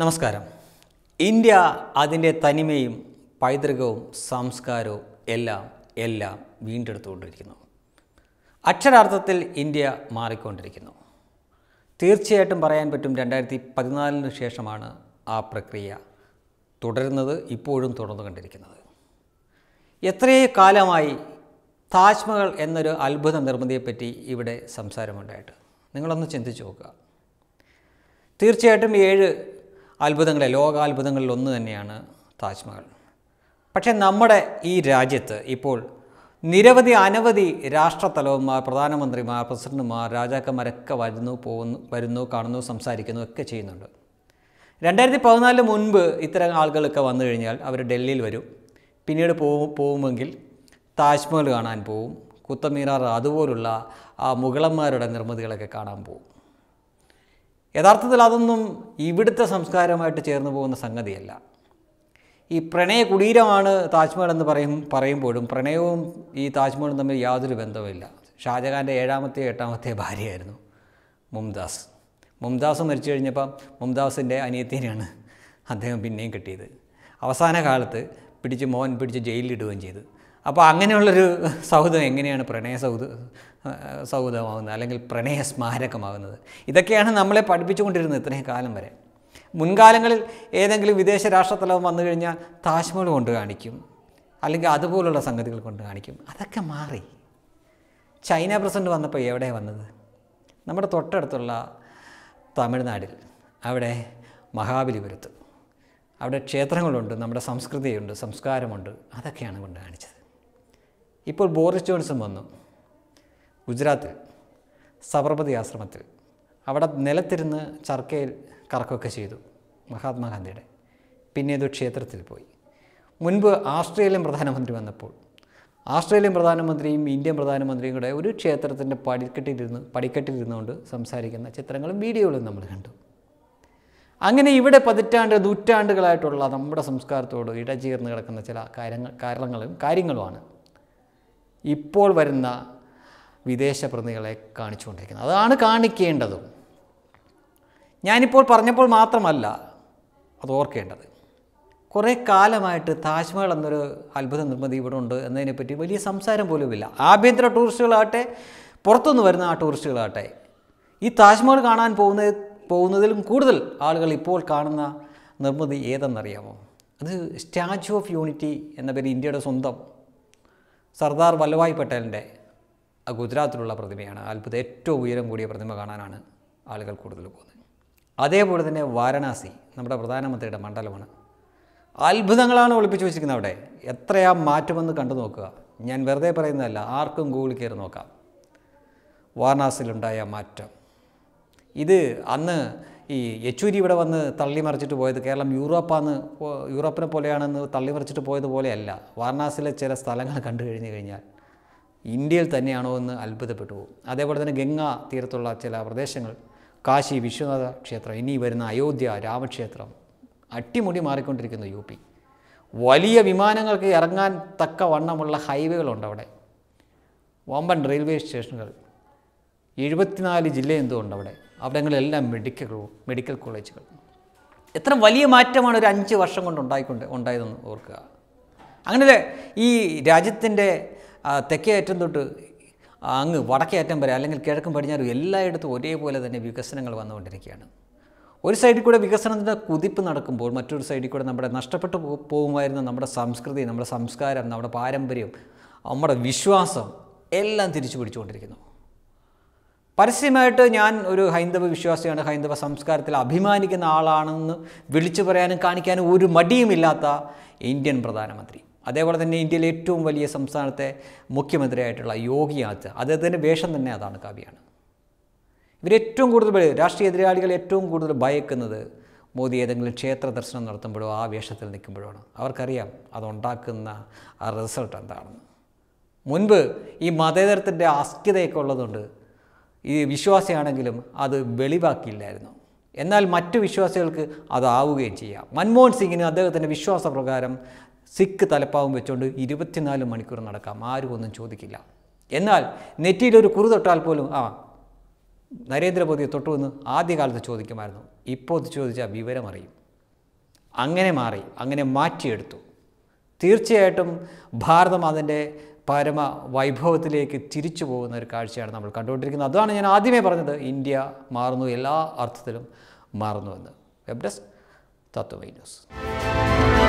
നമസ്കാരം ഇന്ത്യ അതിൻ്റെ തനിമയും പൈതൃകവും സംസ്കാരവും എല്ലാം എല്ലാം വീണ്ടെടുത്തുകൊണ്ടിരിക്കുന്നു അക്ഷരാർത്ഥത്തിൽ ഇന്ത്യ മാറിക്കൊണ്ടിരിക്കുന്നു തീർച്ചയായിട്ടും പറയാൻ പറ്റും രണ്ടായിരത്തി പതിനാലിന് ശേഷമാണ് ആ പ്രക്രിയ തുടരുന്നത് ഇപ്പോഴും തുടർന്നുകൊണ്ടിരിക്കുന്നത് എത്രയോ കാലമായി താജ്മഹൽ എന്നൊരു അത്ഭുത നിർമ്മിതിയെപ്പറ്റി ഇവിടെ സംസാരമുണ്ടായിട്ട് നിങ്ങളൊന്ന് ചിന്തിച്ചു നോക്കുക തീർച്ചയായിട്ടും ഏഴ് അത്ഭുതങ്ങളെ ലോകാത്ഭുതങ്ങളിൽ ഒന്ന് തന്നെയാണ് താജ്മഹൽ പക്ഷേ നമ്മുടെ ഈ രാജ്യത്ത് ഇപ്പോൾ നിരവധി അനവധി രാഷ്ട്രത്തലവന്മാർ പ്രധാനമന്ത്രിമാർ പ്രസിഡന്റുമാർ രാജാക്കന്മാരൊക്കെ വരുന്നു പോകുന്നു വരുന്നു കാണുന്നു സംസാരിക്കുന്നു ഒക്കെ ചെയ്യുന്നുണ്ട് രണ്ടായിരത്തി പതിനാലിന് മുൻപ് ഇത്തരം ആളുകളൊക്കെ വന്നു കഴിഞ്ഞാൽ അവർ ഡൽഹിയിൽ വരും പിന്നീട് പോകും പോകുമെങ്കിൽ താജ്മഹൽ കാണാൻ പോവും കുത്തമീനാർ അതുപോലുള്ള ആ മുഗളന്മാരുടെ നിർമ്മിതികളൊക്കെ കാണാൻ പോകും യഥാർത്ഥത്തിൽ അതൊന്നും ഇവിടുത്തെ സംസ്കാരമായിട്ട് ചേർന്ന് പോകുന്ന സംഗതിയല്ല ഈ പ്രണയ കുടീരമാണ് താജ്മഹൽ എന്ന് പറയും പറയുമ്പോഴും പ്രണയവും ഈ താജ്മഹലും തമ്മിൽ യാതൊരു ബന്ധവുമില്ല ഷാജഹാൻ്റെ ഏഴാമത്തെ എട്ടാമത്തെ ഭാര്യയായിരുന്നു മുംതാസ് മുംതാസ് മരിച്ചു കഴിഞ്ഞപ്പം മുംതാസിൻ്റെ അനിയത്തിനെയാണ് അദ്ദേഹം പിന്നെയും കിട്ടിയത് അവസാന കാലത്ത് പിടിച്ച് മോൻ പിടിച്ച് ജയിലിലിടുകയും ചെയ്തു അപ്പോൾ അങ്ങനെയുള്ളൊരു സൗഹൃദം എങ്ങനെയാണ് പ്രണയ സൗഹൃദ സൗഹൃദമാകുന്നത് അല്ലെങ്കിൽ പ്രണയ സ്മാരകമാകുന്നത് ഇതൊക്കെയാണ് നമ്മളെ പഠിപ്പിച്ചുകൊണ്ടിരുന്നത് ഇത്രയും കാലം വരെ മുൻകാലങ്ങളിൽ ഏതെങ്കിലും വിദേശ രാഷ്ട്രത്തലവൻ വന്നു കഴിഞ്ഞാൽ താജ്മഹൽ കൊണ്ട് കാണിക്കും അല്ലെങ്കിൽ അതുപോലുള്ള സംഗതികൾ കൊണ്ട് കാണിക്കും അതൊക്കെ മാറി ചൈന പ്രസിഡന്റ് വന്നപ്പോൾ എവിടെയാണ് വന്നത് നമ്മുടെ തൊട്ടടുത്തുള്ള തമിഴ്നാട്ടിൽ അവിടെ മഹാബലിപുരത്ത് അവിടെ ക്ഷേത്രങ്ങളുണ്ട് നമ്മുടെ സംസ്കൃതിയുണ്ട് സംസ്കാരമുണ്ട് അതൊക്കെയാണ് കൊണ്ട് കാണിച്ചത് ഇപ്പോൾ ബോറിസ് ജോൺസൺ വന്നു ഗുജറാത്തിൽ സബർമതി ആശ്രമത്തിൽ അവിടെ നിലത്തിരുന്ന് ചർക്കയിൽ കറക്കമൊക്കെ ചെയ്തു മഹാത്മാഗാന്ധിയുടെ പിന്നെ ഒരു ക്ഷേത്രത്തിൽ പോയി മുൻപ് ആസ്ട്രേലിയൻ പ്രധാനമന്ത്രി വന്നപ്പോൾ ആസ്ട്രേലിയൻ പ്രധാനമന്ത്രിയും ഇന്ത്യൻ പ്രധാനമന്ത്രിയും കൂടെ ഒരു ക്ഷേത്രത്തിൻ്റെ പടിക്കെട്ടിലിരുന്ന് പടിക്കെട്ടിലിരുന്നുകൊണ്ട് സംസാരിക്കുന്ന ചിത്രങ്ങളും വീഡിയോകളും നമ്മൾ കണ്ടു അങ്ങനെ ഇവിടെ പതിറ്റാണ്ട് നൂറ്റാണ്ടുകളായിട്ടുള്ള നമ്മുടെ സംസ്കാരത്തോട് ഇടചേർന്ന് കിടക്കുന്ന ചില കാര്യങ്ങൾ കാരണങ്ങളും കാര്യങ്ങളുമാണ് ഇപ്പോൾ വരുന്ന വിദേശ പ്രതിനിധികളെ കാണിച്ചുകൊണ്ടിരിക്കുന്നത് അതാണ് കാണിക്കേണ്ടതും ഞാനിപ്പോൾ പറഞ്ഞപ്പോൾ മാത്രമല്ല അത് ഓർക്കേണ്ടത് കുറേ കാലമായിട്ട് താജ്മഹൽ എന്നൊരു അത്ഭുത നിർമ്മിതി ഇവിടെ ഉണ്ട് എന്നതിനെപ്പറ്റി വലിയ സംസാരം പോലുമില്ല ആഭ്യന്തര ടൂറിസ്റ്റുകളാകട്ടെ പുറത്തുനിന്ന് വരുന്ന ആ ടൂറിസ്റ്റുകളാകട്ടെ ഈ താജ്മഹൽ കാണാൻ പോകുന്ന പോകുന്നതിലും കൂടുതൽ ആളുകൾ ഇപ്പോൾ കാണുന്ന നിർമ്മിതി ഏതെന്നറിയാമോ അത് സ്റ്റാച്യു ഓഫ് യൂണിറ്റി എന്ന പേര് ഇന്ത്യയുടെ സ്വന്തം സർദാർ വല്ലഭായ് പട്ടേലിൻ്റെ ആ ഗുജറാത്തിലുള്ള പ്രതിമയാണ് അത്ഭുത ഏറ്റവും ഉയരം കൂടിയ പ്രതിമ കാണാനാണ് ആളുകൾ കൂടുതൽ പോകുന്നത് അതേപോലെ തന്നെ വാരണാസി നമ്മുടെ പ്രധാനമന്ത്രിയുടെ മണ്ഡലമാണ് അത്ഭുതങ്ങളാണ് ഒളിപ്പിച്ചു വെച്ചിരിക്കുന്നത് അവിടെ എത്രയാ മാറ്റമെന്ന് കണ്ടു നോക്കുക ഞാൻ വെറുതെ പറയുന്നതല്ല ആർക്കും ഗൂഗിൾ കയറി നോക്കാം വാരണാസിയിലുണ്ടായ മാറ്റം ഇത് അന്ന് ഈ യെച്ചൂരി ഇവിടെ വന്ന് തള്ളിമറിച്ചിട്ട് പോയത് കേരളം യൂറോപ്പാന്ന് പോ- യൂറോപ്പിനെ പോലെയാണെന്ന് തള്ളിമറിച്ചിട്ട് പോയതുപോലെയല്ല വാരണാസിയിലെ ചില സ്ഥലങ്ങൾ കണ്ടു കഴിഞ്ഞു കഴിഞ്ഞാൽ ഇന്ത്യയിൽ തന്നെയാണോ എന്ന് അത്ഭുതപ്പെട്ടു പോകും അതേപോലെ തന്നെ ഗംഗാ തീരത്തുള്ള ചില പ്രദേശങ്ങൾ കാശി വിശ്വനാഥ ക്ഷേത്രം ഇനി വരുന്ന അയോധ്യ രാമക്ഷേത്രം അട്ടിമുടി മാറിക്കൊണ്ടിരിക്കുന്നു യു പി വലിയ വിമാനങ്ങൾക്ക് ഇറങ്ങാൻ തക്ക വണ്ണമുള്ള ഹൈവേകളുണ്ട് അവിടെ വമ്പൻ റെയിൽവേ സ്റ്റേഷനുകൾ എഴുപത്തിനാല് ജില്ല എന്തോ ഉണ്ട് അവിടെ അവിടങ്ങളിലെല്ലാം മെഡിക്കൽ മെഡിക്കൽ കോളേജുകൾ എത്ര വലിയ മാറ്റമാണ് ഒരു അഞ്ച് വർഷം കൊണ്ട് ഉണ്ടായിക്കൊണ്ട് ഉണ്ടായതെന്ന് ഓർക്കുക അങ്ങനെ ഈ രാജ്യത്തിൻ്റെ ആ, തെക്കേ അറ്റം തൊട്ട് അങ്ങ് വടക്കേ അറ്റം വരെ അല്ലെങ്കിൽ കിഴക്കും പടിഞ്ഞാറും എല്ലായിടത്തും ഒരേപോലെ തന്നെ വികസനങ്ങൾ വന്നുകൊണ്ടിരിക്കുകയാണ് ഒരു സൈഡിൽ കൂടെ വികസനത്തിൻ്റെ കുതിപ്പ് നടക്കുമ്പോൾ മറ്റൊരു സൈഡിൽ കൂടെ നമ്മുടെ നഷ്ടപ്പെട്ടു പോ- പോകുമായിരുന്ന നമ്മുടെ സംസ്കൃതി നമ്മുടെ സംസ്കാരം നമ്മുടെ പാരമ്പര്യം നമ്മുടെ വിശ്വാസം എല്ലാം തിരിച്ചു പിടിച്ചുകൊണ്ടിരിക്കുന്നു പരസ്യമായിട്ട് ഞാൻ ഒരു ഹൈന്ദവ വിശ്വാസിയാണ് ഹൈന്ദവ സംസ്കാരത്തിൽ അഭിമാനിക്കുന്ന ആളാണെന്ന് വിളിച്ചു പറയാനും കാണിക്കാനും ഒരു മടിയുമില്ലാത്ത ഇന്ത്യൻ പ്രധാനമന്ത്രി അതേപോലെ തന്നെ ഇന്ത്യയിലെ ഏറ്റവും വലിയ സംസ്ഥാനത്തെ മുഖ്യമന്ത്രിയായിട്ടുള്ള യോഗി ആദിത്യ അദ്ദേഹത്തിൻ്റെ വേഷം തന്നെ അതാണ് കാവ്യാണ് ഇവരേറ്റവും കൂടുതൽ ഭയ- രാഷ്ട്രീയ എതിരാളികൾ ഏറ്റവും കൂടുതൽ ഭയക്കുന്നത് മോദി ഏതെങ്കിലും ക്ഷേത്ര ദർശനം നടത്തുമ്പോഴോ ആ വേഷത്തിൽ നിൽക്കുമ്പോഴാണ് അവർക്കറിയാം അതുണ്ടാക്കുന്ന ആ റിസൾട്ട് എന്താണെന്ന് മുൻപ് ഈ മതേതരത്തിൻ്റെ അസ്ഥിതയൊക്കെ ഉള്ളതുകൊണ്ട് ഈ വിശ്വാസിയാണെങ്കിലും അത് വെളിവാക്കിയില്ലായിരുന്നു എന്നാൽ മറ്റു വിശ്വാസികൾക്ക് അതാവുകയും ചെയ്യാം മൻമോഹൻ സിംഗിന് അദ്ദേഹത്തിൻ്റെ വിശ്വാസപ്രകാരം സിഖ് തലപ്പാവും വെച്ചുകൊണ്ട് ഇരുപത്തിനാല് മണിക്കൂർ നടക്കാം ആരും ഒന്നും ചോദിക്കില്ല എന്നാൽ നെറ്റിയിലൊരു കുറി തൊട്ടാൽ പോലും ആ നരേന്ദ്രമോദിയെ തൊട്ടുവെന്ന് ആദ്യകാലത്ത് ചോദിക്കുമായിരുന്നു ഇപ്പോൾ ഇത് ചോദിച്ചാൽ വിവരമറിയും അങ്ങനെ മാറി അങ്ങനെ മാറ്റിയെടുത്തു തീർച്ചയായിട്ടും ഭാരതം അതിൻ്റെ പരമ വൈഭവത്തിലേക്ക് തിരിച്ചു പോകുന്ന ഒരു കാഴ്ചയാണ് നമ്മൾ കണ്ടുകൊണ്ടിരിക്കുന്നത് അതാണ് ഞാൻ ആദ്യമേ പറഞ്ഞത് ഇന്ത്യ മാറുന്നു എല്ലാ അർത്ഥത്തിലും മാറുന്നുവെന്ന് വെബ് ഡെസ്ക് തത്വമൈ ന്യൂസ്